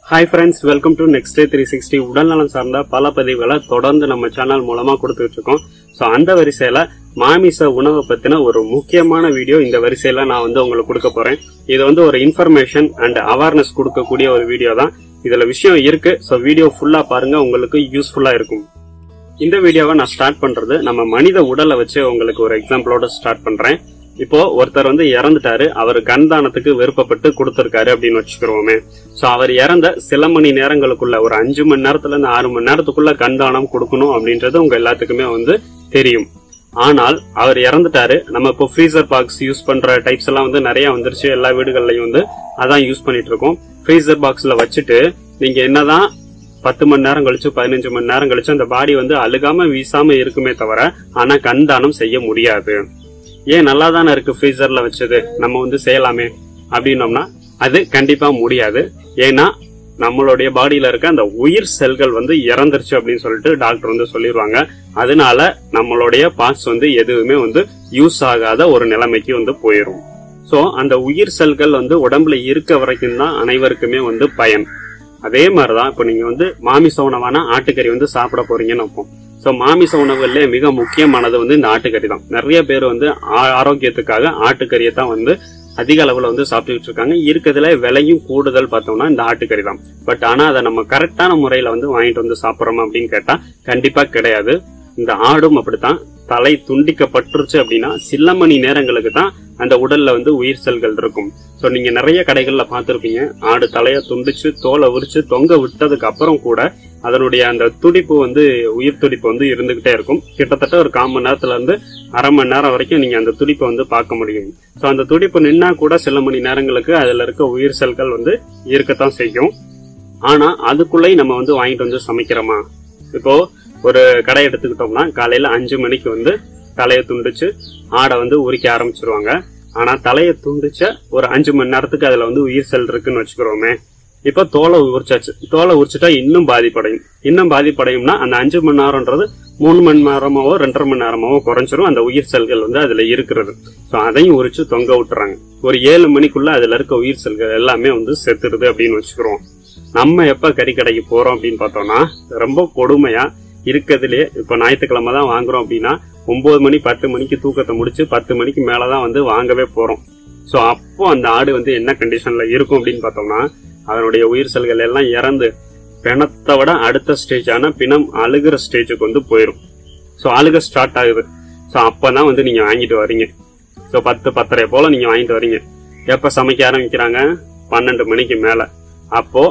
hi friends welcome to next day three sixty உடல்நலம் சார்ந்த பல பதிவுகளை தொடர்ந்து நம்ம சேனல் மூலமா கொடுத்துட்டு இருக்கோம் ஸோ அந்த வரிசையில மாமிச உணவை பத்தின ஒரு முக்கியமான வீடியோ இந்த வரிசையில நான் வந்து உங்களுக்கு கொடுக்க போறேன் இது வந்து ஒரு இன்ஃபர்மேஷன் அண்ட் அவேர்னஸ் கொடுக்கக்கூடிய ஒரு வீடியோ தான் இதுல விஷயம் இருக்கு ஸோ வீடியோ ஃபுல்லா பாருங்க உங்களுக்கு யூஸ்ஃபுல்லா இருக்கும் இந்த வீடியோவை நான் ஸ்டார்ட் பண்றது நம்ம மனித உடலை வச்சு உங்களுக்கு ஒரு எக்ஸாம்பிளோட ஸ்டார்ட் பண்றேன் இப்போ ஒருத்தர் வந்து இறந்துட்டாரு அவர் கண் தானத்துக்கு விருப்பப்பட்டு கொடுத்திருக்காரு அப்படின்னு வச்சுக்கிறோமே சோ அவர் இறந்த சில மணி நேரங்களுக்குள்ள ஒரு அஞ்சு மணி நேரத்துல இருந்து ஆறு மணி நேரத்துக்குள்ள கண் தானம் கொடுக்கணும் அப்படின்றது உங்க எல்லாத்துக்குமே வந்து தெரியும் ஆனால் அவர் இறந்துட்டாரு நம்ம இப்போ ஃப்ரீசர் பாக்ஸ் யூஸ் பண்ற டைப்ஸ் எல்லாம் வந்து நிறைய வந்துருச்சு எல்லா வீடுகள்லயும் வந்து அதான் யூஸ் பண்ணிட்டு இருக்கோம் ஃப்ரீசர் பாக்ஸ்ல வச்சுட்டு நீங்க என்னதான் பத்து மணி நேரம் கழிச்சு பதினஞ்சு மணி நேரம் கழிச்சு அந்த பாடி வந்து அழுகாம வீசாம இருக்குமே தவிர ஆனா கண் தானம் செய்ய முடியாது ஏன் நல்லா தானே இருக்கு ஃப்ரீசர்ல வச்சது நம்ம வந்து செய்யலாமே அப்படின்னோம்னா அது கண்டிப்பா முடியாது ஏன்னா நம்மளுடைய பாடியில இருக்க அந்த உயிர் செல்கள் வந்து இறந்துருச்சு அப்படின்னு சொல்லிட்டு டாக்டர் வந்து சொல்லிடுவாங்க அதனால நம்மளுடைய பார்ட்ஸ் வந்து எதுவுமே வந்து யூஸ் ஆகாத ஒரு நிலைமைக்கு வந்து போயிடும் சோ அந்த உயிர் செல்கள் வந்து உடம்புல இருக்க வரைக்கும் தான் அனைவருக்குமே வந்து பயன் அதே மாதிரிதான் இப்போ நீங்க வந்து மாமிச உணவான ஆட்டுக்கறி வந்து சாப்பிட போறீங்கன்னு வைப்போம் ஸோ மாமிச உணவுல மிக முக்கியமானது வந்து இந்த ஆட்டுக்கறி தான் நிறைய பேர் வந்து ஆ- ஆரோக்கியத்துக்காக ஆட்டுக்கறியை தான் வந்து அதிக அளவுல வந்து சாப்பிட்டுட்டு இருக்காங்க இருக்கிறதுல விலையும் கூடுதல் பார்த்தோம்னா இந்த ஆட்டுக்கறி தான் பட் ஆனா அதை நம்ம கரெக்டான முறையில வந்து வாங்கிட்டு வந்து சாப்பிட்றோமா அப்படின்னு கேட்டா கண்டிப்பா கிடையாது இந்த ஆடும் அப்படித்தான் தலை துண்டிக்கப்பட்டுருச்சு அப்படின்னா சில மணி நேரங்களுக்கு தான் அந்த உடல்ல வந்து உயிர் செல்கள் இருக்கும் சோ நீங்க நிறைய கடைகள்ல பார்த்திருப்பீங்க ஆடு தலைய துண்டிச்சு தோலை உரிச்சு தொங்க விட்டதுக்கு அப்புறம் கூட அதனுடைய அந்த துடிப்பு வந்து உயிர் துடிப்பு வந்து இருந்துகிட்டே இருக்கும் கிட்டத்தட்ட ஒரு கால் மணி நேரத்துல இருந்து அரை மணி நேரம் வரைக்கும் நீங்க அந்த துடிப்பை வந்து பார்க்க முடியும் சோ அந்த துடிப்பு நின்னா கூட சில மணி நேரங்களுக்கு அதுல இருக்க உயிர் செல்கள் வந்து இருக்கத்தான் செய்யும் ஆனா அதுக்குள்ளேயும் நம்ம வந்து வாங்கிட்டு வந்து சமைக்கிறோமா இப்போ ஒரு கடை எடுத்துக்கிட்டோம்னா காலையில அஞ்சு மணிக்கு வந்து தலையை துண்டிச்சு ஆடை வந்து உரிக்க ஆரம்பிச்சிருவாங்க ஆனா தலையை துண்டிச்ச ஒரு அஞ்சு மணி நேரத்துக்கு அதுல வந்து உயிர் செல் இருக்குன்னு வச்சுக்கிறோமே இப்ப தோலை உரிச்சாச்சு தோலை உரிச்சிட்டா இன்னும் பாதிப்படையும் இன்னும் பாதிப்படையும்னா அந்த அஞ்சு மணி நேரம்ன்றது மூணு மணி நேரமாவோ ரெண்டரை மணி நேரமாவோ குறைஞ்சிரும் அந்த உயிர் செல்கள் வந்து அதுல இருக்கிறது சோ அதையும் உரிச்சு தொங்க விட்டுறாங்க ஒரு ஏழு மணிக்குள்ள அதுல இருக்க உயிர் செல்கள் எல்லாமே வந்து செத்துருது அப்படின்னு வச்சுக்கிறோம் நம்ம எப்ப கறி கடைக்கு போறோம் அப்படின்னு பார்த்தோம்னா ரொம்ப கொடுமையா இருக்கிறதுலே இப்ப ஞாயிற்றுக்கிழமை தான் வாங்குறோம் அப்படின்னா ஒன்பது மணி பத்து மணிக்கு தூக்கத்தை முடிச்சு பத்து மணிக்கு மேலதான் வந்து வாங்கவே போறோம் சோ அப்போ அந்த ஆடு வந்து என்ன கண்டிஷன்ல இருக்கும் அப்படின்னு பார்த்தோம்னா அதனுடைய உயிர் செல்கள் எல்லாம் இறந்து பிணத்தை விட அடுத்த ஸ்டேஜான பிணம் அழுகிற ஸ்டேஜுக்கு வந்து போயிடும் சோ அழுக ஸ்டார்ட் ஆகுது சோ அப்பதான் வந்து நீங்க வாங்கிட்டு வர்றீங்க சோ பத்து பத்தரை போல நீங்க வாங்கிட்டு வர்றீங்க எப்ப சமைக்க ஆரம்பிக்கிறாங்க பன்னெண்டு மணிக்கு மேல அப்போ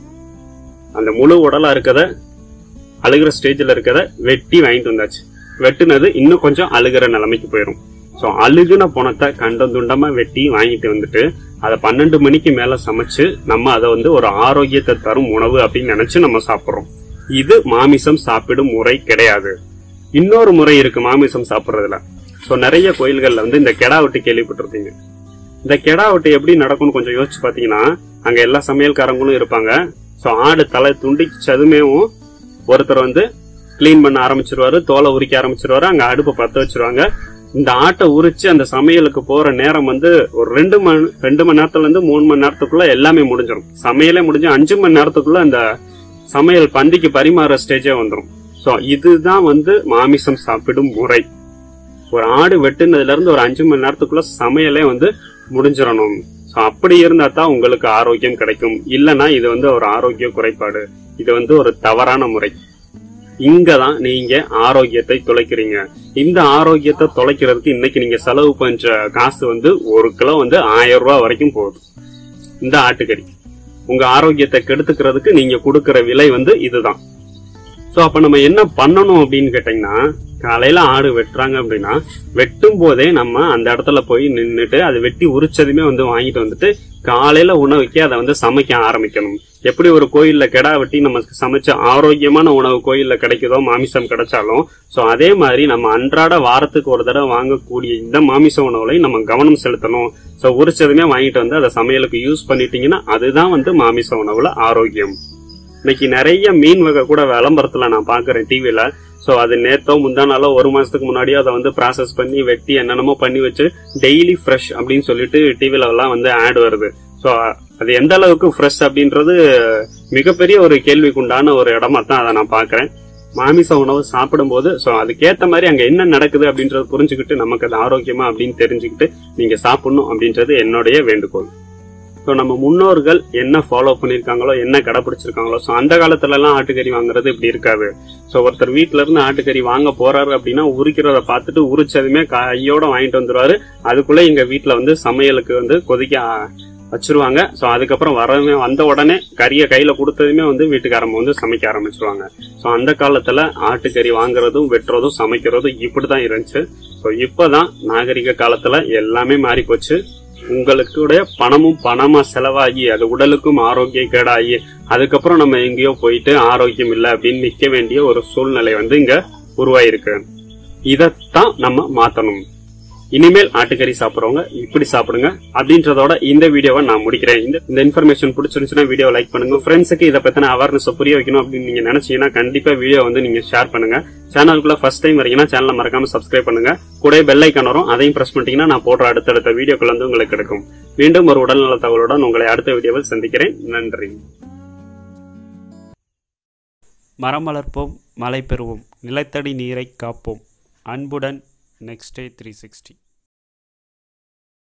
அந்த முழு உடலா இருக்கத அழுகிற ஸ்டேஜ்ல இருக்கத வெட்டி வாங்கிட்டு வந்தாச்சு வெட்டுனது இன்னும் கொஞ்சம் அழுகிற நிலைமைக்கு போயிடும் சோ அழுகுன பணத்தை கண்டம் துண்டமா வெட்டி வாங்கிட்டு வந்துட்டு அதை பன்னெண்டு மணிக்கு மேல சமைச்சு நம்ம அதை வந்து ஒரு ஆரோக்கியத்தை தரும் உணவு அப்படின்னு நினைச்சு நம்ம சாப்பிடுறோம் இது மாமிசம் சாப்பிடும் முறை கிடையாது இன்னொரு முறை இருக்கு மாமிசம் சாப்பிடுறதுல சோ நிறைய கோயில்கள்ல வந்து இந்த கெடா வெட்டு கேள்விப்பட்டிருப்பீங்க இந்த கெடா வெட்டு எப்படி நடக்கும்னு கொஞ்சம் யோசிச்சு பாத்தீங்கன்னா அங்க எல்லா சமையல்காரங்களும் இருப்பாங்க சோ ஆடு தலை துண்டிச்சதுமேவும் ஒருத்தர் வந்து க்ளீன் பண்ண ஆரம்பிச்சிருவாரு தோலை உரிக்க ஆரம்பிச்சிருவாரு அங்க அடுப்பை பத்த வச்சிருவாங்க இந்த ஆட்டை உரிச்சு அந்த சமையலுக்கு போற நேரம் வந்து ஒரு ரெண்டு மணி ரெண்டு மணி நேரத்துல இருந்து மூணு மணி நேரத்துக்குள்ள எல்லாமே முடிஞ்சிடும் சமையலே முடிஞ்சு அஞ்சு மணி நேரத்துக்குள்ள அந்த சமையல் பந்திக்கு பரிமாற ஸ்டேஜே வந்துடும் சோ இதுதான் வந்து மாமிசம் சாப்பிடும் முறை ஒரு ஆடு வெட்டுனதுல இருந்து ஒரு அஞ்சு மணி நேரத்துக்குள்ள சமையலே வந்து முடிஞ்சிடணும் சோ அப்படி இருந்தா தான் உங்களுக்கு ஆரோக்கியம் கிடைக்கும் இல்லனா இது வந்து ஒரு ஆரோக்கிய குறைபாடு இது வந்து ஒரு தவறான முறை இங்கதான் நீங்க ஆரோக்கியத்தை தொலைக்கிறீங்க இந்த ஆரோக்கியத்தை தொலைக்கிறதுக்கு இன்னைக்கு நீங்க செலவு பண்ற காசு வந்து ஒரு கிலோ வந்து ஆயிரம் ரூபாய் வரைக்கும் போகுது இந்த ஆட்டுக்கறி உங்க ஆரோக்கியத்தை கெடுத்துக்கிறதுக்கு நீங்க கொடுக்கிற விலை வந்து இதுதான் சோ அப்ப நம்ம என்ன பண்ணணும் அப்படின்னு கேட்டீங்கன்னா காலையில ஆடு வெட்டுறாங்க அப்படின்னா வெட்டும் போதே நம்ம அந்த இடத்துல போய் நின்னுட்டு அதை வெட்டி உரிச்சதுமே வந்து வாங்கிட்டு வந்துட்டு காலையில உணவுக்கே அதை வந்து சமைக்க ஆரம்பிக்கணும் எப்படி ஒரு கோயில்ல கெடா வெட்டி நம்ம சமைச்ச ஆரோக்கியமான உணவு கோயில்ல கிடைக்குதோ மாமிசம் கிடைச்சாலும் சோ அதே மாதிரி நம்ம அன்றாட வாரத்துக்கு ஒரு தடவை வாங்கக்கூடிய இந்த மாமிச உணவுலையும் நம்ம கவனம் செலுத்தணும் சோ உரிச்சதுமே வாங்கிட்டு வந்து அதை சமையலுக்கு யூஸ் பண்ணிட்டீங்கன்னா அதுதான் வந்து மாமிச உணவுல ஆரோக்கியம் இன்னைக்கு நிறைய மீன் வகை கூட விளம்பரத்துல நான் பாக்குறேன் டிவில சோ அது நேத்தோ முந்தா நாளோ ஒரு மாசத்துக்கு முன்னாடியோ அதை வந்து ப்ராசஸ் பண்ணி வெட்டி என்னென்னமோ பண்ணி வச்சு டெய்லி ஃப்ரெஷ் அப்படின்னு சொல்லிட்டு டிவில எல்லாம் வந்து ஆட் வருது சோ அது எந்த அளவுக்கு ஃப்ரெஷ் அப்படின்றது மிகப்பெரிய ஒரு கேள்விக்குண்டான ஒரு இடமா தான் அதை நான் பாக்குறேன் மாமிச உணவு சாப்பிடும்போது ஸோ அதுக்கேற்ற மாதிரி அங்க என்ன நடக்குது அப்படின்றத புரிஞ்சுக்கிட்டு நமக்கு அது ஆரோக்கியமா அப்படின்னு தெரிஞ்சுக்கிட்டு நீங்க சாப்பிடணும் அப்படின்றது என்னுடைய வேண்டுகோள் ஸோ நம்ம முன்னோர்கள் என்ன ஃபாலோ பண்ணியிருக்காங்களோ என்ன கடைப்பிடிச்சிருக்காங்களோ ஸோ அந்த காலத்துல எல்லாம் ஆட்டுக்கறி வாங்குறது இப்படி இருக்காது ஸோ ஒருத்தர் வீட்ல இருந்து ஆட்டுக்கறி வாங்க போறாரு அப்படின்னா உரிக்கிறத பார்த்துட்டு உரிச்சதுமே கையோட வாங்கிட்டு வந்துருவாரு அதுக்குள்ள எங்க வீட்ல வந்து சமையலுக்கு வந்து கொதிக்க ஆ- வச்சிருவாங்க ஸோ அதுக்கப்புறம் வரவே வந்த உடனே கறியை கையில கொடுத்ததுமே வந்து வீட்டுக்காரங்க வந்து சமைக்க ஆரம்பிச்சிருவாங்க ஸோ அந்த காலத்துல ஆட்டுக்கறி வாங்குறதும் வெட்டுறதும் சமைக்கிறதும் இப்படிதான் இருந்துச்சு ஸோ இப்பதான் நாகரிக காலத்துல எல்லாமே மாறி போச்சு உங்களுடைய பணமும் பணமா செலவாகி அது உடலுக்கும் ஆரோக்கிய கேடாகி அதுக்கப்புறம் நம்ம எங்கேயோ போயிட்டு ஆரோக்கியம் இல்லை அப்படின்னு நிக்க வேண்டிய ஒரு சூழ்நிலை வந்து இங்க உருவாயிருக்கு இதைத்தான் நம்ம மாத்தணும் இனிமேல் ஆட்டுக்கறி சாப்பிடுறவங்க இப்படி சாப்பிடுங்க அப்படின்றதோட இந்த வீடியோவை நான் முடிக்கிறேன் இந்த இந்த இன்ஃபர்மேஷன் பிடிச்சிருந்துச்சுன்னா வீடியோ லைக் பண்ணுங்க ஃப்ரெண்ட்ஸுக்கு இதை பத்தின அவேர்னஸ் புரிய வைக்கணும் அப்படின்னு நீங்க நினைச்சீங்கன்னா கண்டிப்பா வீடியோ வந்து நீங்க ஷேர் பண்ணுங்க சேனலுக்குள்ள ஃபர்ஸ்ட் டைம் வரீங்கன்னா சேனலை மறக்காம சப்ஸ்கிரைப் பண்ணுங்க கூட பெல் ஐக்கான் வரும் அதையும் பிரஸ் பண்ணிட்டீங்கன்னா நான் போடுற அடுத்தடுத்த வீடியோக்கள் வந்து உங்களுக்கு கிடைக்கும் மீண்டும் ஒரு உடல்நல தகவலுடன் உங்களை அடுத்த வீடியோவில் சந்திக்கிறேன் நன்றி மரம் வளர்ப்போம் மழை பெறுவோம் நிலத்தடி நீரை காப்போம் அன்புடன் நெக்ஸ்ட் டே த்ரீ சிக்ஸ்டி